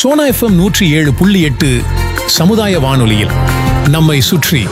Sona FM நூற்றி ஏழு புள்ளி எட்டு சமுதாய வானொலியில் நம்மை சுற்றி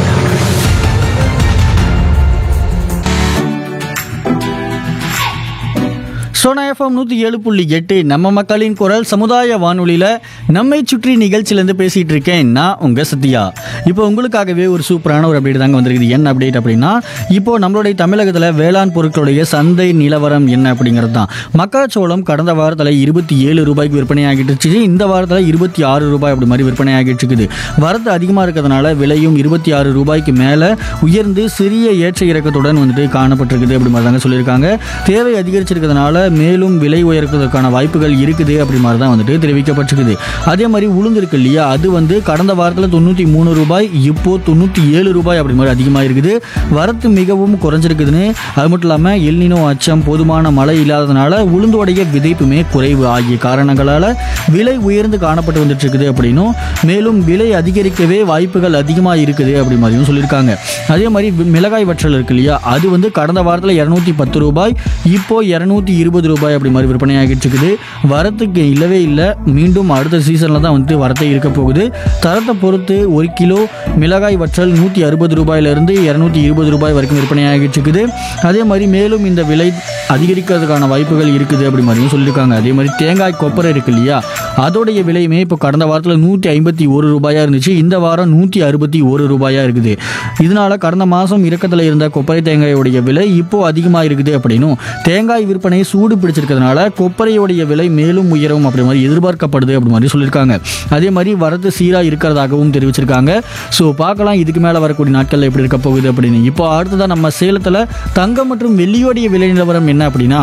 சோனா எஃப்எம் நூற்றி ஏழு புள்ளி எட்டு நம்ம மக்களின் குரல் சமுதாய வானொலியில் நம்மை சுற்றி நிகழ்ச்சியிலேருந்து பேசிகிட்டு இருக்கேன் நான் உங்கள் சத்யா இப்போ உங்களுக்காகவே ஒரு சூப்பரான ஒரு அப்டேட் தாங்க வந்திருக்குது என்ன அப்டேட் அப்படின்னா இப்போ நம்மளுடைய தமிழகத்தில் வேளாண் பொருட்களுடைய சந்தை நிலவரம் என்ன அப்படிங்கிறது தான் மக்காச்சோளம் கடந்த வாரத்தில் இருபத்தி ஏழு ரூபாய்க்கு விற்பனை ஆகிட்டு இருந்துச்சு இந்த வாரத்தில் இருபத்தி ஆறு ரூபாய் அப்படி மாதிரி விற்பனை ஆகிட்டு இருக்குது வரத்து அதிகமாக இருக்கிறதுனால விலையும் இருபத்தி ஆறு ரூபாய்க்கு மேலே உயர்ந்து சிறிய ஏற்ற இறக்கத்துடன் வந்துட்டு காணப்பட்டிருக்குது அப்படி மாதிரி தாங்க சொல்லியிருக்காங்க தேவை அதிகரிச்சிருக்கிறதுனால மேலும் விலை உயர்க்கிறதுக்கான வாய்ப்புகள் இருக்குது அப்படி மாதிரி தான் வந்துட்டு தெரிவிக்கப்பட்டிருக்குது அதே மாதிரி உளுந்து இருக்கு இல்லையா அது வந்து கடந்த வாரத்தில் தொண்ணூற்றி மூணு ரூபாய் இப்போ தொண்ணூற்றி ஏழு ரூபாய் அப்படி மாதிரி அதிகமாக இருக்குது வரத்து மிகவும் குறைஞ்சிருக்குதுன்னு அது மட்டும் இல்லாமல் எல்னினோ அச்சம் போதுமான மழை இல்லாததுனால உளுந்தோடைய விதைப்புமே குறைவு ஆகிய காரணங்களால் விலை உயர்ந்து காணப்பட்டு வந்துட்டு இருக்குது அப்படின்னும் மேலும் விலை அதிகரிக்கவே வாய்ப்புகள் அதிகமாக இருக்குது அப்படி மாதிரியும் சொல்லியிருக்காங்க அதே மாதிரி வி- மிளகாய் வற்றல் இருக்கு இல்லையா அது வந்து கடந்த வாரத்தில் இரநூத்தி பத்து ரூபாய் இப்போ இரநூத்தி இருபது ரூபாய் அப்படி மாதிரி விற்பனை ஆகிட்டு இருக்குது வரத்துக்கு இல்லவே இல்லை மீண்டும் அடுத்த சீசனில் தான் வந்துட்டு வரத்தை இருக்க போகுது தரத்தை பொறுத்து ஒரு கிலோ மிளகாய் வற்றல் நூற்றி அறுபது ரூபாயிலிருந்து இரநூத்தி இருபது ரூபாய் வரைக்கும் விற்பனை ஆகிட்டு இருக்குது அதே மாதிரி மேலும் இந்த விலை அதிகரிக்கிறதுக்கான வாய்ப்புகள் இருக்குது அப்படி மாதிரியும் சொல்லியிருக்காங்க அதே மாதிரி தேங்காய் கொப்பரை இருக்கு இல்லையா அதோடைய விலையுமே இப்போ கடந்த வாரத்தில் நூற்றி ஐம்பத்தி ஒரு ரூபாயாக இருந்துச்சு இந்த வாரம் நூற்றி அறுபத்தி ஒரு ரூபாயாக இருக்குது இதனால கடந்த மாதம் இறக்கத்தில் இருந்த கொப்பரை தேங்காயோடைய விலை இப்போ அதிகமாக இருக்குது அப்படின்னும் தேங்காய் விற்பனை சூடு பிடிச்சிருக்கிறதுனால கொப்பரையோடைய விலை மேலும் உயரும் அப்படி மாதிரி எதிர்பார்க்கப்படுது அப்படி மாதிரி சொல்லியிருக்காங்க அதே மாதிரி வரத்து சீராக இருக்கிறதாகவும் தெரிவிச்சிருக்காங்க ஸோ பார்க்கலாம் இதுக்கு மேலே வரக்கூடிய நாட்களில் எப்படி இருக்க போகுது அப்படின்னு இப்போ அடுத்ததான் நம்ம சேலத்தில் தங்கம் மற்றும் வெள்ளியோடைய விலை நிலவரம் என்ன அப்படின்னா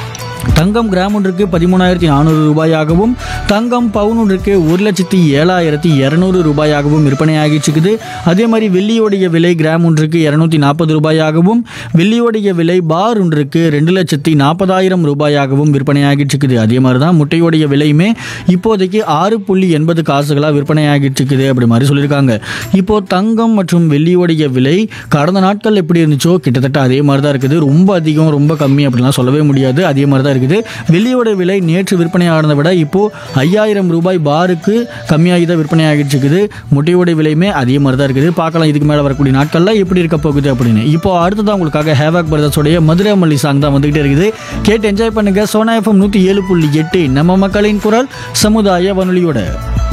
தங்கம் கிராம் ஒன்றுக்கு பதிமூணாயிரத்தி நானூறு ரூபாயாகவும் தங்கம் பவுன் ஒன்றுக்கு ஒரு லட்சத்தி ஏழாயிரத்தி இரநூறு ரூபாயாகவும் விற்பனையாகிட்டு இருக்குது அதே மாதிரி வெள்ளியோடைய விலை கிராம் ஒன்றுக்கு இரநூத்தி நாற்பது ரூபாயாகவும் வெள்ளியோடைய விலை பார் ஒன்றுக்கு ரெண்டு லட்சத்தி நாற்பதாயிரம் ரூபாயாகவும் விற்பனையாகிட்டு இருக்குது அதே மாதிரி தான் முட்டையோடைய விலையுமே இப்போதைக்கு ஆறு புள்ளி எண்பது காசுகளாக விற்பனையாகிட்டு இருக்குது அப்படி மாதிரி சொல்லியிருக்காங்க இப்போ தங்கம் மற்றும் வெள்ளியோடைய விலை கடந்த நாட்கள் எப்படி இருந்துச்சோ கிட்டத்தட்ட அதே மாதிரி தான் இருக்குது ரொம்ப அதிகம் ரொம்ப கம்மி அப்படிலாம் சொல்லவே முடியாது அதே மாதிரி தான் இருக்குது வெள்ளியோட விலை நேற்று விற்பனை ஆனதை விட இப்போ ஐயாயிரம் ரூபாய் பாருக்கு கம்மியாகி தான் விற்பனை ஆகிட்டு இருக்குது முட்டையோட விலையுமே அதே மாதிரி தான் இருக்குது பார்க்கலாம் இதுக்கு மேலே வரக்கூடிய நாட்களில் எப்படி இருக்க போகுது அப்படின்னு இப்போ அடுத்ததான் உங்களுக்காக ஹேவாக் பிரதர்ஸோடைய மதுரை மல்லி சாங் தான் வந்துகிட்டே இருக்குது கேட்டு என்ஜாய் பண்ணுங்க சோனா எஃப்எம் நூற்றி ஏழு புள்ளி எட்டு நம்ம மக்களின் குரல் சமுதாய வானொலியோட